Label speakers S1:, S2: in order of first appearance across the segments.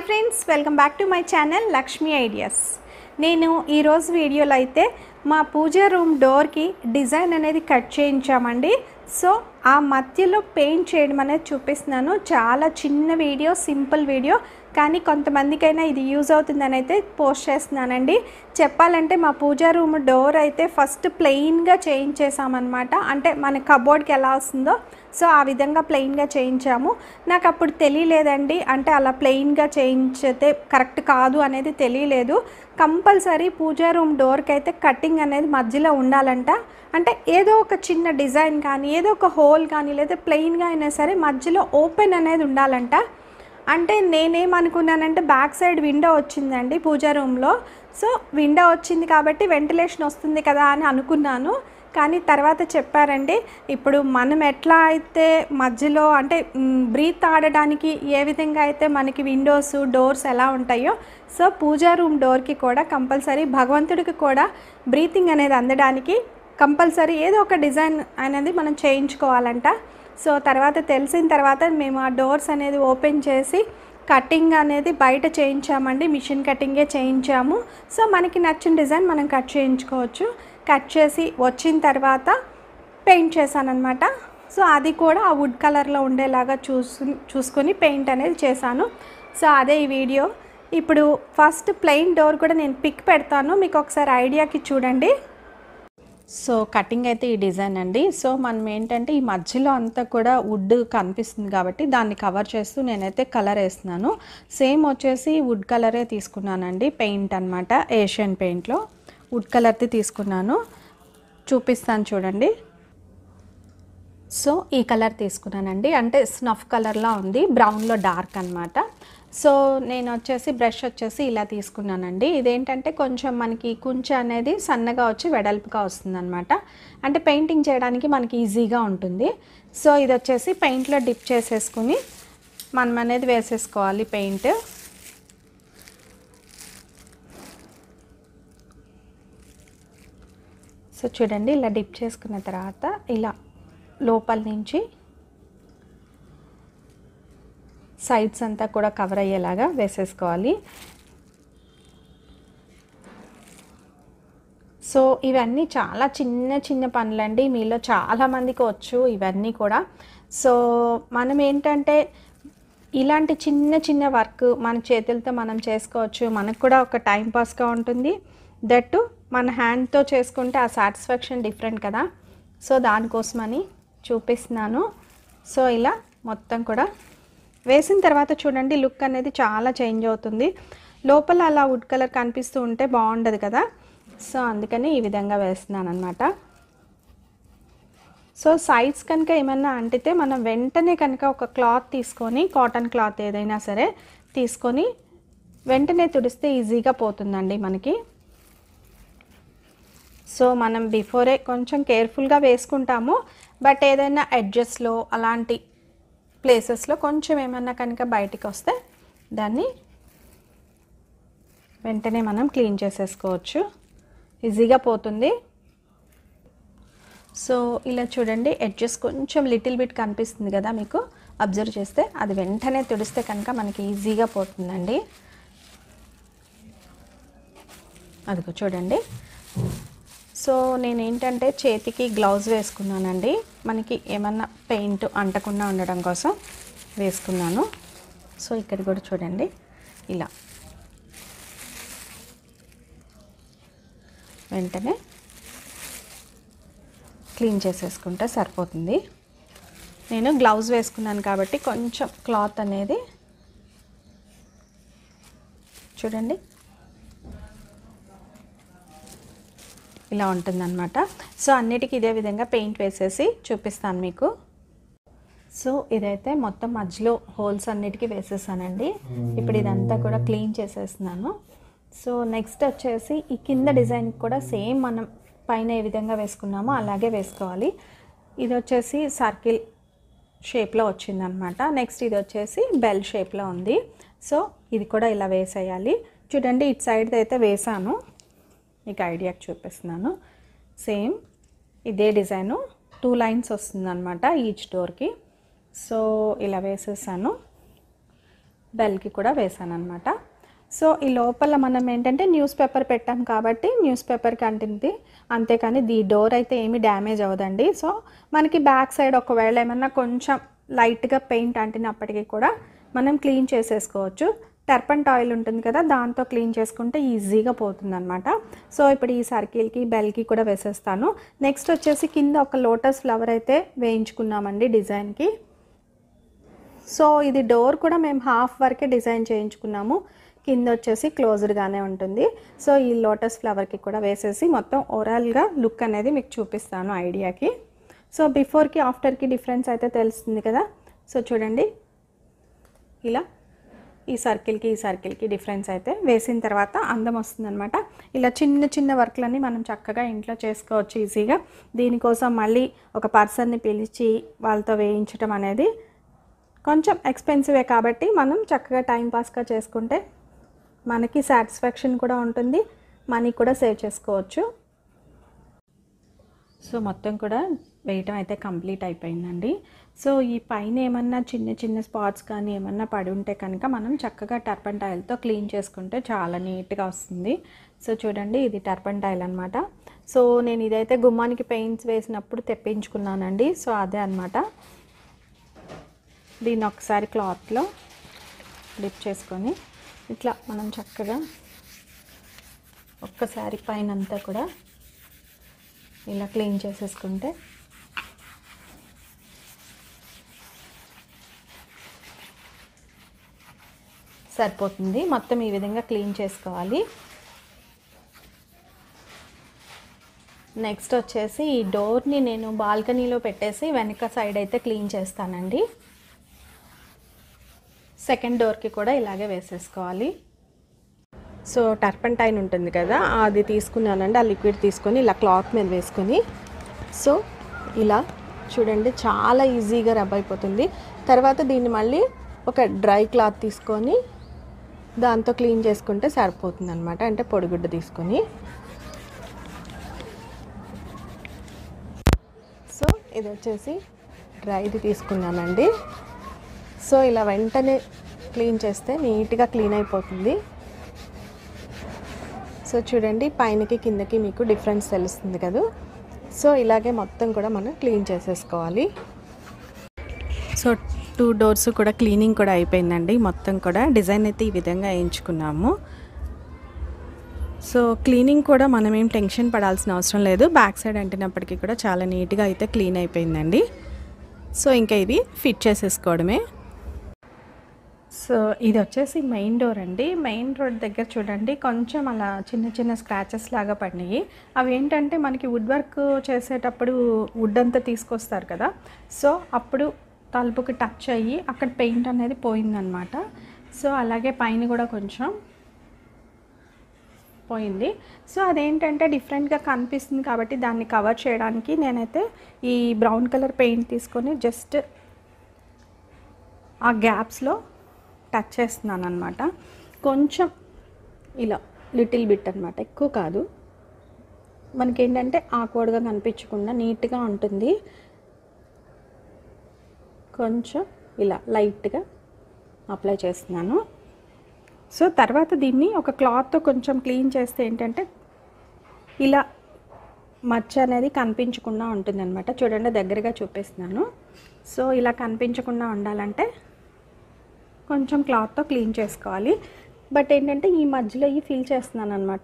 S1: hi friends welcome back to my channel Lakshmi ideas నేను ఈరోజు వీడియోలో అయితే మా పూజ రూమ్ డోర్కి డిజైన్ అనేది కట్ చేయించామండి సో ఆ మధ్యలో పెయింట్ చేయడం అనేది చూపిస్తున్నాను చాలా చిన్న వీడియో సింపుల్ వీడియో కానీ కొంతమందికైనా ఇది యూజ్ అవుతుందని అయితే పోస్ట్ చేస్తున్నానండి చెప్పాలంటే మా పూజా రూమ్ డోర్ అయితే ఫస్ట్ ప్లెయిన్గా చేయించేసామన్నమాట అంటే మన కబోర్డ్కి ఎలా వస్తుందో సో ఆ విధంగా ప్లెయిన్గా చేయించాము నాకు అప్పుడు తెలియలేదండి అంటే అలా ప్లెయిన్గా చేయించితే కరెక్ట్ కాదు అనేది తెలియలేదు కంపల్సరీ పూజా రూమ్ డోర్కి అయితే కటింగ్ అనేది మధ్యలో ఉండాలంట అంటే ఏదో ఒక చిన్న డిజైన్ కానీ ఏదో ఒక హోల్ కానీ లేదా ప్లెయిన్గా అయినా సరే మధ్యలో ఓపెన్ అనేది ఉండాలంట అంటే నేనేమనుకున్నానంటే బ్యాక్ సైడ్ విండో వచ్చిందండి పూజా రూమ్లో సో విండో వచ్చింది కాబట్టి వెంటిలేషన్ వస్తుంది కదా అని అనుకున్నాను కానీ తర్వాత చెప్పారండి ఇప్పుడు మనం ఎట్లా అయితే మధ్యలో అంటే బ్రీత్ ఆడడానికి ఏ విధంగా అయితే మనకి విండోస్ డోర్స్ ఎలా ఉంటాయో సో పూజా రూమ్ డోర్కి కూడా కంపల్సరీ భగవంతుడికి కూడా బ్రీతింగ్ అనేది అందడానికి కంపల్సరీ ఏదో ఒక డిజైన్ అనేది మనం చేయించుకోవాలంట సో తర్వాత తెలిసిన తర్వాత మేము ఆ డోర్స్ అనేది ఓపెన్ చేసి కటింగ్ అనేది బయట చేయించామండి మిషన్ కటింగే చేయించాము సో మనకి నచ్చిన డిజైన్ మనం కట్ చేయించుకోవచ్చు కట్ చేసి వచ్చిన తర్వాత పెయింట్ చేశానమాట సో అది కూడా ఆ వుడ్ కలర్లో ఉండేలాగా చూసు చూసుకొని పెయింట్ అనేది చేశాను సో అదే ఈ వీడియో ఇప్పుడు ఫస్ట్ ప్లెయిన్ డోర్ కూడా నేను పిక్ పెడతాను మీకు ఒకసారి ఐడియాకి చూడండి సో కటింగ్ అయితే ఈ డిజైన్ అండి సో మనం ఏంటంటే ఈ మధ్యలో అంతా కూడా వుడ్ కనిపిస్తుంది కాబట్టి దాన్ని కవర్ చేస్తూ నేనైతే కలర్ వేస్తున్నాను సేమ్ వచ్చేసి వుడ్ కలరే తీసుకున్నానండి పెయింట్ అనమాట ఏషియన్ పెయింట్లో వుడ్ కలర్ది తీసుకున్నాను చూపిస్తాను చూడండి సో ఈ కలర్ తీసుకున్నానండి అంటే స్నఫ్ కలర్లా ఉంది బ్రౌన్లో డార్క్ అనమాట సో నేను వచ్చేసి బ్రష్ వచ్చేసి ఇలా తీసుకున్నానండి ఇదేంటంటే కొంచెం మనకి కుంచె అనేది సన్నగా వచ్చి వెడల్పుగా వస్తుంది అనమాట అంటే పెయింటింగ్ చేయడానికి మనకి ఈజీగా ఉంటుంది సో ఇది వచ్చేసి పెయింట్లో డిప్ చేసేసుకుని మనం అనేది వేసేసుకోవాలి పెయింట్ సో చూడండి ఇలా డిప్ చేసుకున్న తర్వాత ఇలా లోపల నుంచి సైడ్స్ అంతా కూడా కవర్ అయ్యేలాగా వేసేసుకోవాలి సో ఇవన్నీ చాలా చిన్న చిన్న పనులండి మీలో చాలామందికి వచ్చు ఇవన్నీ కూడా సో మనం ఏంటంటే ఇలాంటి చిన్న చిన్న వర్క్ మన చేతులతో మనం చేసుకోవచ్చు మనకు కూడా ఒక టైం పాస్గా ఉంటుంది దట్టు మన హ్యాండ్తో చేసుకుంటే ఆ సాటిస్ఫాక్షన్ డిఫరెంట్ కదా సో దానికోసమని చూపిస్తున్నాను సో ఇలా మొత్తం కూడా వేసిన తర్వాత చూడండి లుక్ అనేది చాలా చేంజ్ అవుతుంది లోపల అలా వుడ్ కలర్ కనిపిస్తూ ఉంటే బాగుండదు కదా సో అందుకని ఈ విధంగా వేస్తున్నాను అనమాట సో సైడ్స్ కనుక ఏమన్నా అంటితే మనం వెంటనే కనుక ఒక క్లాత్ తీసుకొని కాటన్ క్లాత్ ఏదైనా సరే తీసుకొని వెంటనే తుడిస్తే ఈజీగా పోతుందండి మనకి సో మనం బిఫోరే కొంచెం కేర్ఫుల్గా వేసుకుంటాము బట్ ఏదైనా ఎడ్జస్ట్లో అలాంటి ప్లేసెస్లో కొంచెం ఏమన్నా కనుక బయటికి వస్తే దాన్ని వెంటనే మనం క్లీన్ చేసేసుకోవచ్చు ఈజీగా పోతుంది సో ఇలా చూడండి ఎడ్జెస్ కొంచెం లిటిల్ బిట్ కనిపిస్తుంది కదా మీకు అబ్జర్వ్ చేస్తే అది వెంటనే తుడిస్తే కనుక మనకి ఈజీగా పోతుందండి అదిగో చూడండి సో నేను ఏంటంటే చేతికి గ్లౌజ్ వేసుకున్నానండి మనకి ఏమన్నా పెయింట్ అంటకుండా ఉండడం కోసం వేసుకున్నాను సో ఇక్కడ కూడా చూడండి ఇలా వెంటనే క్లీన్ చేసేసుకుంటే సరిపోతుంది నేను గ్లౌజ్ వేసుకున్నాను కాబట్టి కొంచెం క్లాత్ అనేది చూడండి ఇలా ఉంటుందన్నమాట సో అన్నిటికీ ఇదే విధంగా పెయింట్ వేసేసి చూపిస్తాను మీకు సో ఇదైతే మొత్తం మధ్యలో హోల్స్ అన్నిటికీ వేసేసానండి ఇప్పుడు ఇదంతా కూడా క్లీన్ చేసేస్తున్నాను సో నెక్స్ట్ వచ్చేసి ఈ కింద డిజైన్ కూడా సేమ్ మనం పైన ఏ విధంగా వేసుకున్నామో అలాగే వేసుకోవాలి ఇది వచ్చేసి సర్కిల్ షేప్లో వచ్చిందనమాట నెక్స్ట్ ఇది వచ్చేసి బెల్ షేప్లో ఉంది సో ఇది కూడా ఇలా వేసేయాలి చూడండి ఇటు సైడ్ అయితే వేసాను మీకు ఐడియాకి చూపిస్తున్నాను సేమ్ ఇదే డిజైను టూ లైన్స్ వస్తుందన్నమాట ఈచ్ డోర్కి సో ఇలా వేసేసాను బెల్కి కూడా వేసాను అనమాట సో ఈ లోపల మనం ఏంటంటే న్యూస్ పేపర్ పెట్టాం కాబట్టి న్యూస్ పేపర్కి అంటింది అంతేకాని దీ డోర్ అయితే ఏమీ డ్యామేజ్ అవ్వదండి సో మనకి బ్యాక్ సైడ్ ఒకవేళ ఏమన్నా కొంచెం లైట్గా పెయింట్ అంటినప్పటికీ కూడా మనం క్లీన్ చేసేసుకోవచ్చు టర్పంట్ ఆయిల్ ఉంటుంది కదా దాంతో క్లీన్ చేసుకుంటే ఈజీగా పోతుంది అనమాట సో ఇప్పుడు ఈ సర్కిల్కి బెల్కి కూడా వేసేస్తాను నెక్స్ట్ వచ్చేసి కింద ఒక లోటస్ ఫ్లవర్ అయితే వేయించుకున్నామండి డిజైన్కి సో ఇది డోర్ కూడా మేము హాఫ్ వరకే డిజైన్ చేయించుకున్నాము కింద వచ్చేసి క్లోజ్డ్గానే ఉంటుంది సో ఈ లోటస్ ఫ్లవర్కి కూడా వేసేసి మొత్తం ఓవరాల్గా లుక్ అనేది మీకు చూపిస్తాను ఐడియాకి సో బిఫోర్కి ఆఫ్టర్కి డిఫరెన్స్ అయితే తెలుస్తుంది కదా సో చూడండి ఇలా ఈ సర్కిల్కి ఈ సర్కిల్కి డిఫరెన్స్ అయితే వేసిన తర్వాత అందం వస్తుందన్నమాట ఇలా చిన్న చిన్న వర్క్లన్నీ మనం చక్కగా ఇంట్లో చేసుకోవచ్చు ఈజీగా దీనికోసం మళ్ళీ ఒక పర్సన్ని పిలిచి వాళ్ళతో వేయించడం అనేది కొంచెం ఎక్స్పెన్సివే కాబట్టి మనం చక్కగా టైం పాస్గా చేసుకుంటే మనకి సాటిస్ఫాక్షన్ కూడా ఉంటుంది మనీ కూడా సేవ్ చేసుకోవచ్చు సో మొత్తం కూడా వేయటం అయితే కంప్లీట్ అయిపోయిందండి సో ఈ పైన ఏమన్నా చిన్న చిన్న స్పాట్స్ కానీ ఏమన్నా పడి ఉంటే కనుక మనం చక్కగా టర్పంటాయిల్తో క్లీన్ చేసుకుంటే చాలా నీట్గా వస్తుంది సో చూడండి ఇది టర్పంటాయిల్ అనమాట సో నేను ఇదైతే గుమ్మానికి పెయింట్స్ వేసినప్పుడు తెప్పించుకున్నానండి సో అదే అనమాట దీన్ని ఒకసారి క్లాత్లో డిప్ చేసుకొని ఇట్లా మనం చక్కగా ఒక్కసారి పైన అంతా కూడా ఇలా క్లీన్ చేసేసుకుంటే సరిపోతుంది మొత్తం ఈ విధంగా క్లీన్ చేసుకోవాలి నెక్స్ట్ వచ్చేసి ఈ డోర్ని నేను బాల్కనీలో పెట్టేసి వెనక సైడ్ అయితే క్లీన్ చేస్తానండి సెకండ్ డోర్కి కూడా ఇలాగే వేసేసుకోవాలి సో టర్పంటైన్ ఉంటుంది కదా అది తీసుకున్నానండి ఆ లిక్విడ్ తీసుకొని ఇలా క్లాత్ మీద వేసుకొని సో ఇలా చూడండి చాలా ఈజీగా రబ్ అయిపోతుంది తర్వాత దీన్ని మళ్ళీ ఒక డ్రై క్లాత్ తీసుకొని దాంతో క్లీన్ చేసుకుంటే సరిపోతుంది అనమాట అంటే పొడిగుడ్డ తీసుకొని సో ఇది వచ్చేసి డ్రైది తీసుకున్నానండి సో ఇలా వెంటనే క్లీన్ చేస్తే నీట్గా క్లీన్ అయిపోతుంది సో చూడండి పైనకి కిందకి మీకు డిఫరెన్స్ తెలుస్తుంది కదా సో ఇలాగే మొత్తం కూడా మనం క్లీన్ చేసేసుకోవాలి సో టూ డోర్స్ కూడా క్లీనింగ్ కూడా అయిపోయిందండి మొత్తం కూడా డిజైన్ అయితే ఈ విధంగా వేయించుకున్నాము సో క్లీనింగ్ కూడా మనం ఏం టెన్షన్ పడాల్సిన అవసరం లేదు బ్యాక్ సైడ్ అంటినప్పటికీ కూడా చాలా నీట్గా అయితే క్లీన్ అయిపోయిందండి సో ఇంకా ఇది ఫిట్ చేసేసుకోవడమే సో ఇది వచ్చేసి మెయిన్ డోర్ అండి మెయిన్ రోడ్ దగ్గర చూడండి కొంచెం అలా చిన్న చిన్న స్క్రాచెస్ లాగా పడినాయి అవి ఏంటంటే మనకి వుడ్ వర్క్ చేసేటప్పుడు వుడ్ అంతా తీసుకొస్తారు కదా సో అప్పుడు తలుపుకి టచ్ అయ్యి అక్కడ పెయింట్ అనేది పోయిందనమాట సో అలాగే పైన కూడా కొంచెం పోయింది సో అదేంటంటే డిఫరెంట్గా కనిపిస్తుంది కాబట్టి దాన్ని కవర్ చేయడానికి నేనైతే ఈ బ్రౌన్ కలర్ పెయింట్ తీసుకొని జస్ట్ ఆ గ్యాప్స్లో టచ్ చేస్తున్నాను అనమాట కొంచెం ఇలా లిటిల్ బిట్ అనమాట ఎక్కువ కాదు మనకేంటంటే ఆక్వర్డ్గా కనిపించకుండా నీట్గా ఉంటుంది కొంచెం ఇలా లైట్గా అప్లై చేస్తున్నాను సో తర్వాత దీన్ని ఒక క్లాత్తో కొంచెం క్లీన్ చేస్తే ఏంటంటే ఇలా మచ్చ అనేది కనిపించకుండా ఉంటుందన్నమాట చూడండి దగ్గరగా చూపిస్తున్నాను సో ఇలా కనిపించకుండా ఉండాలంటే కొంచెం క్లాత్తో క్లీన్ చేసుకోవాలి బట్ ఏంటంటే ఈ మధ్యలో ఈ ఫిల్ చేస్తున్నాను అనమాట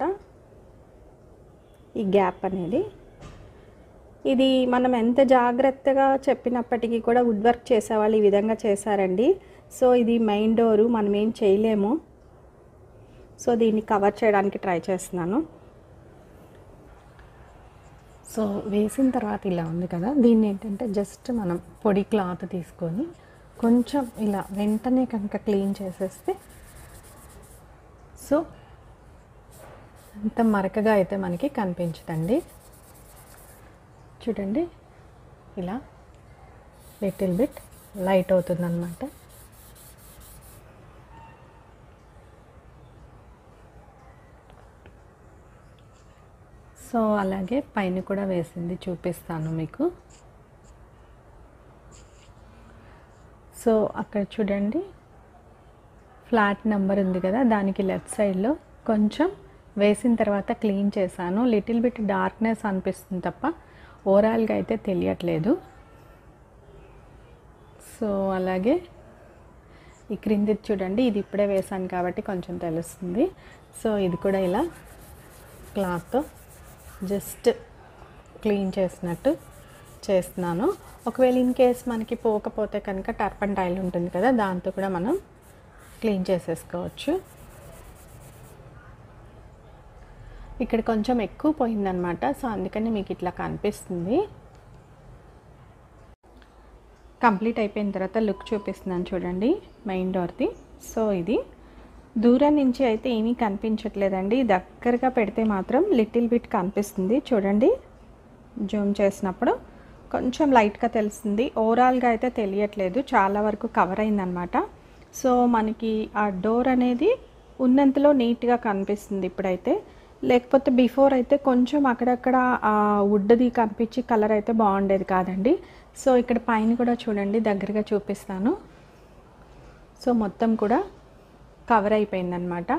S1: ఈ గ్యాప్ అనేది ఇది మనం ఎంత జాగ్రత్తగా చెప్పినప్పటికీ కూడా వుడ్ వర్క్ చేసేవాళ్ళు ఈ విధంగా చేశారండి సో ఇది మెయిన్ డోరు మనం ఏం చేయలేము సో దీన్ని కవర్ చేయడానికి ట్రై చేస్తున్నాను సో వేసిన తర్వాత ఇలా ఉంది కదా దీన్ని ఏంటంటే జస్ట్ మనం పొడి క్లాత్ తీసుకొని కొంచెం ఇలా వెంటనే కనుక క్లీన్ చేసేస్తే సో అంత మరకగా అయితే మనకి కనిపించదండి చూడండి ఇలా లిటిల్ బిట్ లైట్ అవుతుందన్నమాట సో అలాగే పైన కూడా వేసింది చూపిస్తాను మీకు సో అక్కడ చూడండి
S2: ఫ్లాట్ నెంబర్ ఉంది కదా దానికి లెఫ్ట్ సైడ్లో కొంచెం వేసిన తర్వాత క్లీన్ చేశాను లిటిల్ బిట్ డార్క్నెస్ అనిపిస్తుంది తప్ప ఓవరాల్గా అయితే తెలియట్లేదు సో అలాగే ఈ క్రింది చూడండి ఇది ఇప్పుడే వేసాను కాబట్టి కొంచెం తెలుస్తుంది సో ఇది కూడా ఇలా క్లాత్తో జస్ట్ క్లీన్ చేసినట్టు చేస్తున్నాను ఒకవేళ ఇన్ కేస్ మనకి పోకపోతే కనుక టర్పన్ టైల్ ఉంటుంది కదా దాంతో కూడా మనం క్లీన్ చేసేసుకోవచ్చు ఇక్కడ కొంచెం ఎక్కువ పోయిందనమాట సో అందుకని మీకు ఇట్లా కనిపిస్తుంది కంప్లీట్ అయిపోయిన తర్వాత లుక్ చూపిస్తున్నాను చూడండి మెయిన్ డోర్ది సో ఇది దూరం నుంచి అయితే ఏమీ కనిపించట్లేదండి దగ్గరగా పెడితే మాత్రం లిటిల్ బిట్ కనిపిస్తుంది చూడండి జూమ్ చేసినప్పుడు కొంచెం లైట్గా తెలుస్తుంది ఓవరాల్గా అయితే తెలియట్లేదు చాలా వరకు కవర్ అయిందనమాట సో మనకి ఆ డోర్ అనేది ఉన్నంతలో నీట్గా కనిపిస్తుంది ఇప్పుడైతే లేకపోతే బిఫోర్ అయితే కొంచెం అక్కడక్కడ ఆ వుడ్ది కనిపించి కలర్ అయితే బాగుండేది కాదండి సో ఇక్కడ పైన కూడా చూడండి దగ్గరగా చూపిస్తాను సో మొత్తం కూడా కవర్ అయిపోయిందనమాట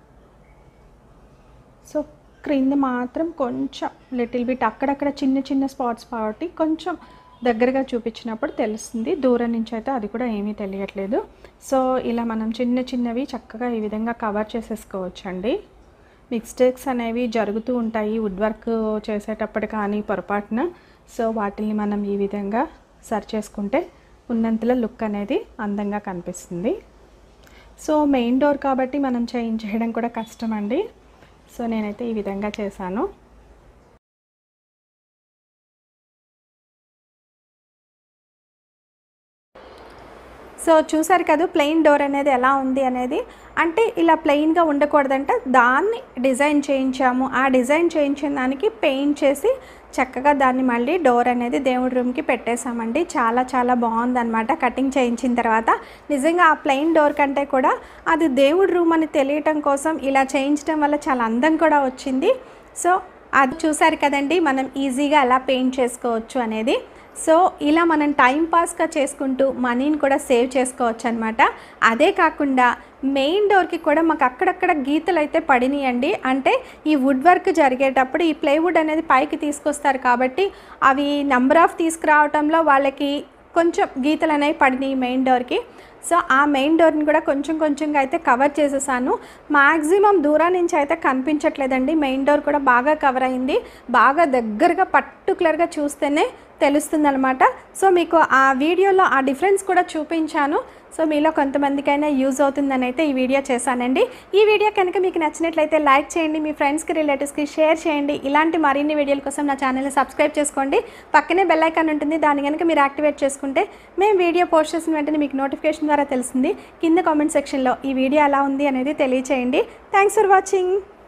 S2: సో క్రింద మాత్రం కొంచెం లిటిల్ బిట్ అక్కడక్కడ చిన్న చిన్న స్పాట్స్ కాబట్టి కొంచెం దగ్గరగా చూపించినప్పుడు తెలుస్తుంది దూరం నుంచి అయితే అది కూడా ఏమీ తెలియట్లేదు సో ఇలా మనం చిన్న చిన్నవి చక్కగా ఈ విధంగా కవర్ చేసేసుకోవచ్చు అండి మిస్టేక్స్ అనేవి జరుగుతూ ఉంటాయి వుడ్ వర్క్ చేసేటప్పుడు కానీ పొరపాటున సో వాటిని మనం ఈ విధంగా సరి చేసుకుంటే ఉన్నంతలో లుక్ అనేది అందంగా కనిపిస్తుంది సో మెయిన్ డోర్ కాబట్టి మనం చేంజ్ చేయడం కూడా కష్టం అండి సో నేనైతే ఈ విధంగా చేశాను
S1: సో చూసారు కదా ప్లెయిన్ డోర్ అనేది ఎలా ఉంది అనేది అంటే ఇలా ప్లెయిన్గా ఉండకూడదంటే దాన్ని డిజైన్ చేయించాము ఆ డిజైన్ చేయించిన దానికి పెయింట్ చేసి చక్కగా దాన్ని మళ్ళీ డోర్ అనేది దేవుడి రూమ్కి పెట్టేశామండి చాలా చాలా బాగుందన్నమాట కటింగ్ చేయించిన తర్వాత నిజంగా ఆ ప్లెయిన్ డోర్ కంటే కూడా అది దేవుడి రూమ్ అని తెలియటం కోసం ఇలా చేయించడం వల్ల చాలా అందం కూడా వచ్చింది సో అది చూసారు కదండి మనం ఈజీగా ఎలా పెయింట్ చేసుకోవచ్చు అనేది సో ఇలా మనం టైం పాస్గా చేసుకుంటూ మనీని కూడా సేవ్ చేసుకోవచ్చు అనమాట అదే కాకుండా మెయిన్ డోర్కి కూడా మాకు అక్కడక్కడ గీతలు అయితే పడినాయండి అంటే ఈ వుడ్ వర్క్ జరిగేటప్పుడు ఈ ప్లైవుడ్ అనేది పైకి తీసుకొస్తారు కాబట్టి అవి నెంబర్ ఆఫ్ తీసుకురావటంలో వాళ్ళకి కొంచెం గీతలు అనేవి పడినాయి మెయిన్ డోర్కి సో ఆ మెయిన్ డోర్ని కూడా కొంచెం కొంచెంగా అయితే కవర్ చేసేసాను మ్యాక్సిమం దూరం నుంచి అయితే కనిపించట్లేదండి మెయిన్ డోర్ కూడా బాగా కవర్ అయింది బాగా దగ్గరగా పర్టికులర్గా చూస్తేనే తెలుస్తుందనమాట సో మీకు ఆ వీడియోలో ఆ డిఫరెన్స్ కూడా చూపించాను సో మీలో కొంతమందికైనా యూజ్ అవుతుందని అయితే ఈ వీడియో చేశానండి ఈ వీడియో కనుక మీకు నచ్చినట్లయితే లైక్ చేయండి మీ ఫ్రెండ్స్కి రిలేటివ్స్కి షేర్ చేయండి ఇలాంటి మరిన్ని వీడియోల కోసం నా ఛానల్ని సబ్స్క్రైబ్ చేసుకోండి పక్కనే బెల్ ఐకాన్ ఉంటుంది దాన్ని కనుక మీరు యాక్టివేట్ చేసుకుంటే మేము వీడియో పోస్ట్ చేసిన వెంటనే మీకు నోటిఫికేషన్ ద్వారా తెలుస్తుంది కింద కామెంట్ సెక్షన్లో ఈ వీడియో ఎలా ఉంది అనేది తెలియచేయండి థ్యాంక్స్ ఫర్ వాచింగ్